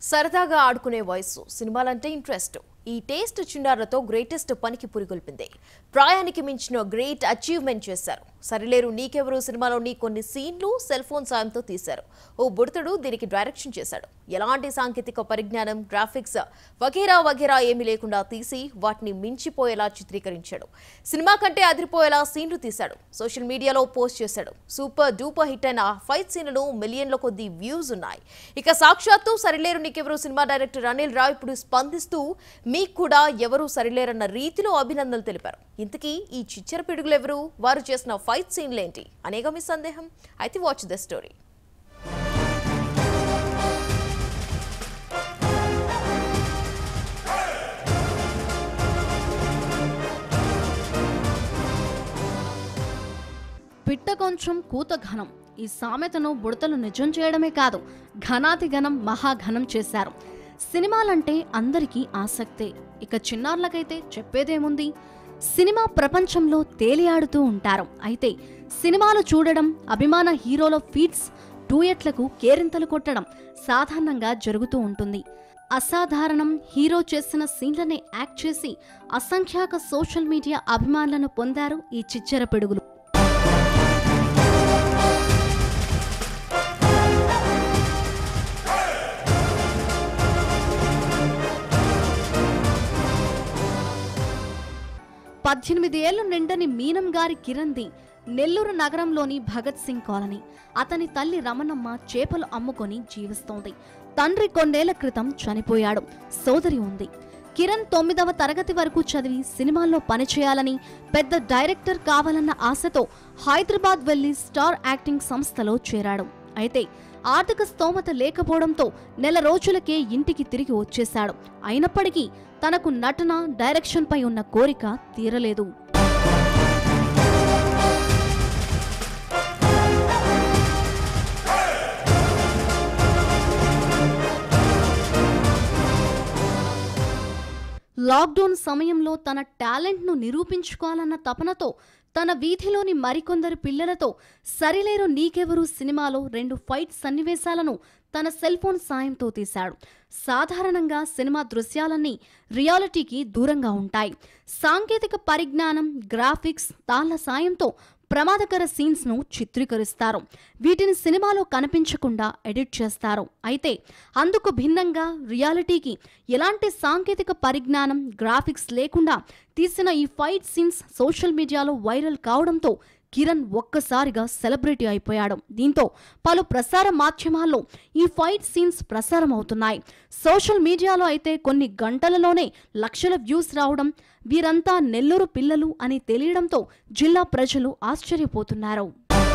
సరదాగా ఆడుకునే వయస్సు సినిమాలంటే ఇంట్రెస్ట్ ఈ టేస్ట్ చిన్నారులతో గ్రేటెస్ట్ పనికి పురిగొల్పింది ప్రాయానికి మించిన గ్రేట్ అచీవ్మెంట్ చేశారు సరిలేరు నీకెవరు సినిమాలోని కొన్ని సీన్లు సెల్ ఫోన్ సాయంతో తీశారు ఓ బుడతడు దీనికి డైరెక్షన్ చేశాడు ఎలాంటి సాంకేతిక పరిజ్ఞానం గ్రాఫిక్స్ వగేరా వగేరా ఏమీ లేకుండా తీసి వాటిని మించిపోయేలా చిత్రీకరించాడు సినిమా కంటే అదిరిపోయేలా సీన్లు తీశాడు సోషల్ మీడియాలో పోస్ట్ చేశాడు సూపర్ డూపర్ హిట్ అయిన ఆ ఫైట్ సీన్లు మిలియన్ల కొద్ది వ్యూస్ ఉన్నాయి ఇక సాక్షాత్తు సరిలేరు నీకెవరు సినిమా డైరెక్టర్ అనిల్ రావు ఇప్పుడు స్పందిస్తూ మీకు కూడా ఎవరు సరిలేరన్న రీతిలో అభినందనలు తెలిపారు ఇంతకీ ఈ చిచ్చర పిడుగులు ఎవరు వారు చేసిన ఫైట్ సీన్లేంటి అనేక మీ సందేహం అయితే వాచ్ ద స్టోరీ పిట్ట కొంచెం కూత ఘనం ఈ సామెతను బుడతలు నిజం చేయడమే కాదు ఘనాతి ఘనం మహాఘనం చేశారు సినిమాలంటే అందరికీ ఆసక్తే ఇక చిన్నారులకైతే చెప్పేదేముంది సినిమా ప్రపంచంలో తేలియాడుతూ ఉంటారు అయితే సినిమాలు చూడడం అభిమాన హీరోల ఫీట్స్ డూయట్లకు కేరింతలు కొట్టడం సాధారణంగా జరుగుతూ ఉంటుంది అసాధారణం హీరో చేసిన సీన్లనే యాక్ట్ చేసి అసంఖ్యాక సోషల్ మీడియా అభిమానులను పొందారు ఈ చిచ్చర పిడుగులు పద్దెనిమిది ఏళ్లు నిండని మీనం గారి కిరణ్ది నెల్లూరు నగరంలోని భగత్ సింగ్ కాలనీ అతని తల్లి రమణమ్మ చేపలు అమ్ముకొని జీవిస్తోంది తండ్రి కొన్నేళ్ల క్రితం చనిపోయాడు సోదరి ఉంది కిరణ్ తొమ్మిదవ తరగతి వరకు చదివి సినిమాల్లో పనిచేయాలని పెద్ద డైరెక్టర్ కావాలన్న ఆశతో హైదరాబాద్ వెళ్లి స్టార్ యాక్టింగ్ సంస్థలో చేరాడు అయితే ఆర్థిక స్తోమత లేకపోవడంతో నెల రోజులకే ఇంటికి తిరిగి వచ్చేశాడు అయినప్పటికీ తనకు నటన డైరెక్షన్పై ఉన్న కోరిక తీరలేదు లాక్డౌన్ సమయంలో తన టాలెంట్ను నిరూపించుకోవాలన్న తపనతో తన వీధిలోని మరికొందరు పిల్లలతో సరిలేరు నీకెవరు సినిమాలో రెండు ఫైట్ సన్నివేశాలను తన సెల్ ఫోన్ సాయంతో తీశాడు సాధారణంగా సినిమా దృశ్యాలన్నీ రియాలిటీకి దూరంగా ఉంటాయి సాంకేతిక పరిజ్ఞానం గ్రాఫిక్స్ తాళ్ల సాయంతో ప్రమాదకర సీన్స్ ను చిత్రీకరిస్తారు వీటిని సినిమాలో కనిపించకుండా ఎడిట్ చేస్తారు అయితే అందుకు భిన్నంగా రియాలిటీకి ఎలాంటి సాంకేతిక పరిజ్ఞానం గ్రాఫిక్స్ లేకుండా తీసిన ఈ ఫైట్ సీన్స్ సోషల్ మీడియాలో వైరల్ కావడంతో కిరణ్ ఒక్కసారిగా సెలబ్రిటీ అయిపోయాడు దీంతో పలు ప్రసార మాధ్యమాల్లో ఈ ఫైట్ సీన్స్ ప్రసారం అవుతున్నాయి సోషల్ మీడియాలో అయితే కొన్ని గంటలలోనే లక్షల వ్యూస్ రావడం వీరంతా నెల్లూరు పిల్లలు అని తెలియడంతో జిల్లా ప్రజలు ఆశ్చర్యపోతున్నారు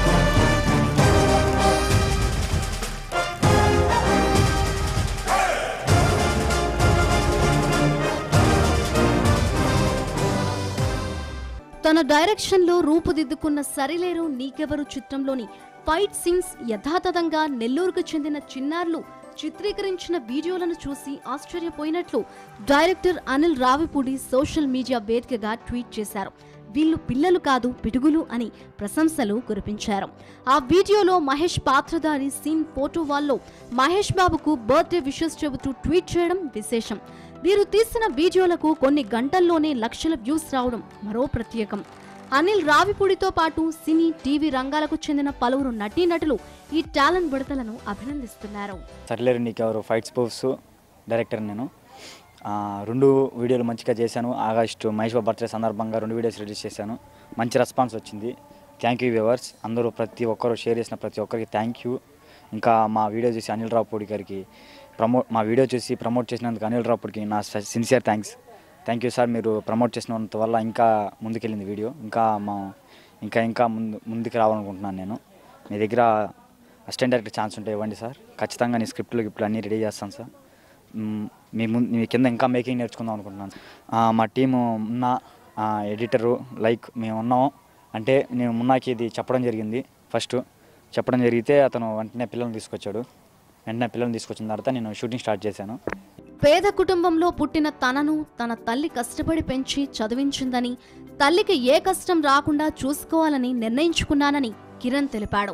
తన డైరెక్షన్లో రూపుదిద్దుకున్న సరిలేరు నీకెవరు చిత్రంలోని ఫైట్ సీన్స్ యథాతథంగా నెల్లూరుకు చెందిన చిన్నారులు చిత్రీకరించిన వీడియోలను చూసి ఆశ్చర్యపోయినట్లు director Anil Ravipudi social media వేదికగా ట్వీట్ చేశారు వీళ్ళు పిల్లలు కాదు పిడుగులు అని ప్రశంసలు కురిపించారు ఆ వీడియోలో మహేష్ పాత్రధారి సీన్ ఫోటో వాల్లో మహేష్ బాబుకు బర్త్డే విషెస్ చెబుతూ ట్వీట్ చేయడం విశేషం వీరు తీసిన వీడియోలకు కొన్ని గంటల్లోనే లక్షల వ్యూస్ రావడం మరో ప్రత్యేకం అనిల్ రావిపూడితో పాటు సినీ టీవీ రంగాలకు చెందిన పలువురు నటీనటులు ఈ టాలెంట్ విడతలను అభినందిస్తున్నారు సర్లేరు నీకెవరు ఫైట్ స్పోర్ట్స్ డైరెక్టర్ నేను ఆ, రెండు వీడియోలు మంచిగా చేశాను ఆగస్టు మహేష్ బాబు బర్త్డే సందర్భంగా రెండు వీడియోస్ రిలీజ్ చేశాను మంచి రెస్పాన్స్ వచ్చింది థ్యాంక్ యూ వ్యూవర్స్ అందరూ ప్రతి ఒక్కరు షేర్ చేసిన ప్రతి ఒక్కరికి థ్యాంక్ యూ ఇంకా మా వీడియో చూసి అనిల్ రావుపూడి గారికి ప్రమోట్ మా వీడియో చూసి ప్రమోట్ చేసినందుకు అనిల్ రావుపూడికి నా sincere thanks thank you sir మీరు ప్రమోట్ చేసినంత వల్ల ఇంకా ముందుకెళ్ళింది వీడియో ఇంకా మా ఇంకా ఇంకా ముందు ముందుకు రావాలనుకుంటున్నాను నేను మీ దగ్గర అసిస్టెంట్ డైరెక్టర్ ఛాన్స్ ఉంటే ఇవ్వండి సార్ ఖచ్చితంగా నీ స్క్రిప్ట్లు ఇప్పుడు అన్నీ రెడీ చేస్తాను సార్ మ్, మీ ముందు మీ కింద ఇంకా మేకింగ్ నేర్చుకుందాం అనుకుంటున్నాను ఆ, మా టీము ఉన్న ఎడిటరు లైక్ మేము ఉన్నాం అంటే నేను మున్నాకి ఇది చెప్పడం జరిగింది ఫస్ట్ చెప్పడం జరిగితే అతను వెంటనే పిల్లల్ని తీసుకొచ్చాడు వెంటనే పిల్లల్ని తీసుకొచ్చిన తర్వాత నేను షూటింగ్ స్టార్ట్ చేశాను పేద కుటుంబంలో పుట్టిన తనను తన తల్లి కష్టపడి పెంచి చదివించిందని తల్లికి ఏ కష్టం రాకుండా చూసుకోవాలని నిర్ణయించుకున్నానని కిరణ్ తెలిపాడు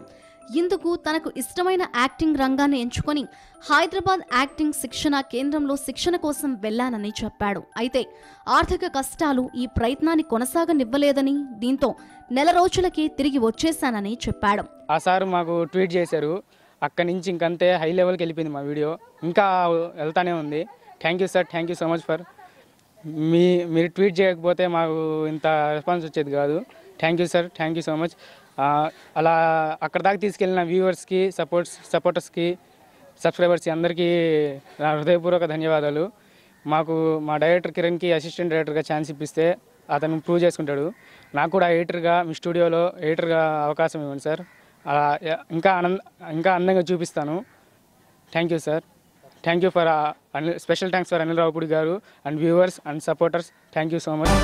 ఇందుకు తనకు ఇష్టమైన యాక్టింగ్ రంగాన్ని ఎంచుకొని హైదరాబాద్ యాక్టింగ్ శిక్షణ కేంద్రంలో శిక్షణ కోసం వెళ్లానని చెప్పాడు అయితే ఆర్థిక కష్టాలు ఈ ప్రయత్నాన్ని కొనసాగనివ్వలేదని దీంతో నెల రోజులకే తిరిగి వచ్చేశానని చెప్పాడు ఆ సార్ మాకు ట్వీట్ చేశారు అక్కడి నుంచి ఇంకంతే హై లెవెల్కి వెళ్ళిపోయింది మా వీడియో ఇంకా వెళ్తానే ఉంది thank you sir thank you so much for మీ మీరు ట్వీట్ చేయకపోతే మాకు ఇంత రెస్పాన్స్ వచ్చేది కాదు thank you sir thank you so much అలా అక్కడ దాకా తీసుకెళ్ళిన వ్యూవర్స్కి సపోర్ట్స్ సపోర్టర్స్కి సబ్స్క్రైబర్స్కి అందరికీ నా హృదయపూర్వక ధన్యవాదాలు మాకు మా డైరెక్టర్ కిరణ్కి అసిస్టెంట్ డైరెక్టర్గా ఛాన్స్ ఇప్పిస్తే అతను ప్రూవ్ చేసుకుంటాడు నాకు కూడా ఎడిటర్గా మీ స్టూడియోలో ఎడిటర్గా అవకాశం ఇవ్వండి సార్ అలా ఎ- ఇంకా ఆనంద ఇంకా అందంగా చూపిస్తాను thank you sir thank you for Anil special thanks for Anil Ravipudi garu and viewers and supporters thank you so much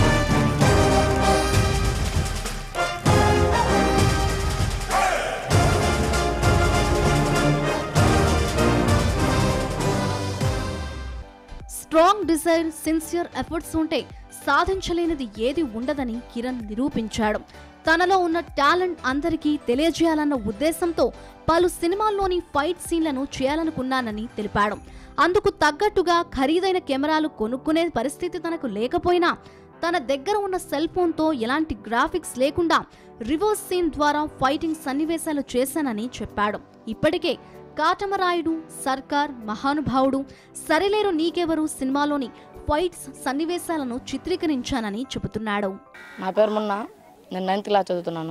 strong desire sincere efforts ఉంటే సాధించలేనిది ఏది ఉండదని కిరణ్ నిరూపించాడు తనలో ఉన్న టాలెంట్ అందరికీ తెలియజేయాలన్న ఉద్దేశంతో పలు సినిమాల్లోని ఫైట్ సీన్లను చేయాలనుకున్నానని తెలిపాడు అందుకు తగ్గట్టుగా ఖరీదైన కెమెరాలు కొనుక్కునే పరిస్థితి తనకు లేకపోయినా తన దగ్గర ఉన్న సెల్ ఫోన్తో ఎలాంటి గ్రాఫిక్స్ లేకుండా రివర్స్ సీన్ ద్వారా ఫైటింగ్ సన్నివేశాలు చేశానని చెప్పాడు ఇప్పటికే కాటమరాయుడు సర్కార్ మహానుభావుడు సరిలేరు నీకెవరు సినిమాలోని ఫైట్స్ సన్నివేశాలను చిత్రీకరించానని చెబుతున్నాడు నా పేరు మొన్న నేను నైన్త్ క్లాస్ చదువుతున్నాను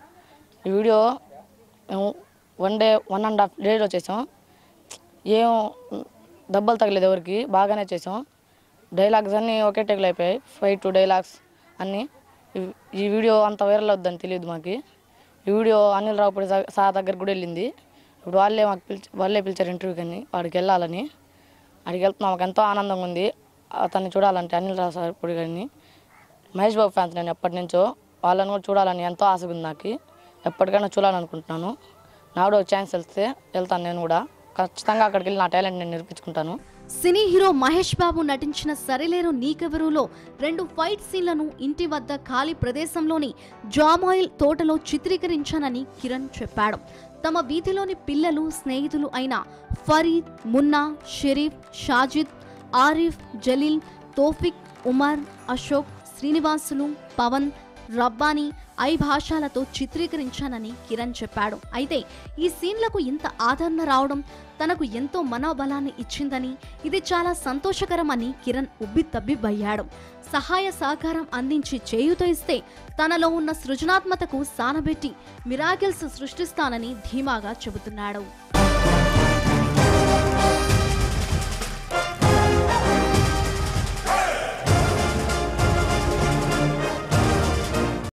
ఈ వీడియో మేము one day one and half డేలో చేసాం ఏం దెబ్బలు తగలేదు ఎవరికి బాగానే చేసాం డైలాగ్స్ అన్నీ ఒకే టేకులు అయిపోయాయి ఫైవ్ టు డైలాగ్స్ అన్నీ ఈ- ఈ వీడియో అంత వైరల్ అవుద్దని తెలియదు మాకు ఈ వీడియో అనిల్ రావుపూడి సా- సార్ దగ్గర కూడా వెళ్ళింది ఇప్పుడు వాళ్ళే మాకు పిలిచి వాళ్ళే పిలిచారు ఇంటర్వ్యూకి అని వాడికి వెళ్ళాలని అడిగి వెళ్తున్నాం మాకు ఎంతో ఆనందంగా ఉంది అతన్ని చూడాలంటే అనిల్ రావు సార్ ఇప్పుడు గారిని మహేష్ బాబు ఫ్యాన్స్ నేను ఎప్పటి నుంచో వాళ్ళని కూడా చూడాలని ఎంతో ఆశగా ఉంది నాకు ఎప్పటికైనా చూడాలనుకుంటున్నాను నా కూడా ఒక ఛాన్స్ వెళ్తే వెళ్తాను నేను కూడా ఖచ్చితంగా అక్కడికి వెళ్ళి నా టాలెంట్ నేను నిరూపించుకుంటాను సినీ హీరో మహేష్ బాబు నటించిన సరిలేరు నీకెవరులో రెండు ఫైట్ సీన్లను ఇంటి వద్ద ఖాళీ ప్రదేశంలోని జామాయిల్ తోటలో చిత్రీకరించానని కిరణ్ చెప్పాడు తమ వీధిలోని పిల్లలు స్నేహితులు అయిన ఫరీద్ మున్నా షరీఫ్ షాజిద్ ఆరిఫ్ జలీల్ తోఫిక్ ఉమర్ అశోక్ శ్రీనివాసులు పవన్ రబ్బానీ ఐ భాషలతో చిత్రీకరించానని కిరణ్ చెప్పాడు అయితే ఈ సీన్లకు ఇంత ఆదరణ రావడం తనకు ఎంతో మనోబలాన్ని ఇచ్చిందని ఇది చాలా సంతోషకరమని కిరణ్ ఉబ్బి తబ్బిబ్బయ్యాడు సహాయ సహకారం అందించి చేయూత ఇస్తే తనలో ఉన్న సృజనాత్మతకు సానబెట్టి మిరాకిల్స్ సృష్టిస్తానని ధీమాగా చెబుతున్నాడు